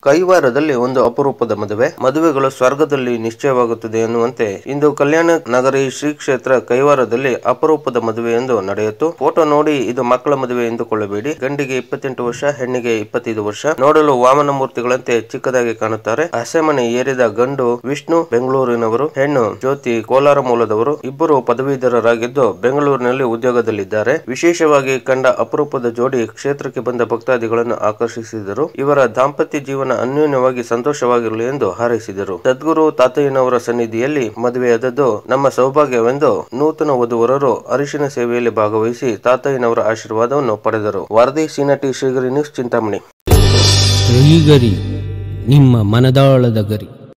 ಕೈವಾರದಲ್ಲಿ ಒಂದು ಅಪರೂಪದ ಮದುವೆ ಮದುವೆಗಳು ಸ್ವರ್ಗದಲ್ಲಿ ನಿಶ್ಚಯವಾಗುತ್ತದೆ ಎನ್ನುವಂತೆ ಇಂದು ಕಲ್ಯಾಣ ನಗರಿ ಶ್ರೀ ಕ್ಷೇತ್ರ ಕೈವಾರದಲ್ಲಿ ಅಪರೂಪದ ಮದುವೆ ಎಂದು ನಡೆಯಿತು ಫೋಟೋ ನೋಡಿ ಇದು ಮಕ್ಕಳ ಮದುವೆ ಎಂದುಕೊಳ್ಳಬೇಡಿ ಗಂಡಿಗೆ ಇಪ್ಪತ್ತೆಂಟು ವರ್ಷ ಹೆಣ್ಣಿಗೆ ಇಪ್ಪತ್ತೈದು ವರ್ಷ ನೋಡಲು ವಾಮನ ಮೂರ್ತಿಗಳಂತೆ ಚಿಕ್ಕದಾಗಿ ಕಾಣುತ್ತಾರೆ ಹಸೆಮಣೆ ಏರಿದ ಗಂಡು ವಿಷ್ಣು ಬೆಂಗಳೂರಿನವರು ಹೆಣ್ಣು ಜ್ಯೋತಿ ಕೋಲಾರ ಮೂಲದವರು ಇಬ್ಬರು ಪದವೀಧರರಾಗಿದ್ದು ಬೆಂಗಳೂರಿನಲ್ಲಿ ಉದ್ಯೋಗದಲ್ಲಿದ್ದಾರೆ ವಿಶೇಷವಾಗಿ ಕಂಡ ಅಪರೂಪದ ಜೋಡಿ ಕ್ಷೇತ್ರಕ್ಕೆ ಬಂದ ಭಕ್ತಾದಿಗಳನ್ನು ಆಕರ್ಷಿಸಿದರು ಇವರ ದಾಂಪತ್ಯ ಜೀವನ ಅನ್ಯೋನ್ಯವಾಗಿ ಸಂತೋಷವಾಗಿರಲಿ ಎಂದು ಹಾರೈಸಿದರು ಸದ್ಗುರು ತಾತಯ್ಯನವರ ಸನ್ನಿಧಿಯಲ್ಲಿ ಮದುವೆಯಾದದ್ದು ನಮ್ಮ ಸೌಭಾಗ್ಯವೆಂದು ನೂತನ ವಧುವರರು ಅರಿಶಿನ ಸೇವೆಯಲ್ಲಿ ಭಾಗವಹಿಸಿ ತಾತಯ್ಯನವರ ಆಶೀರ್ವಾದವನ್ನು ಪಡೆದರು ವರದಿ ಸಿನಟಿ ಶ್ರೀಗರಿ ನ್ಯೂಸ್ ಚಿಂತಾಮಣಿ ಶ್ರೀಗರಿ ನಿಮ್ಮ ಮನದಾಳದ ಗರಿ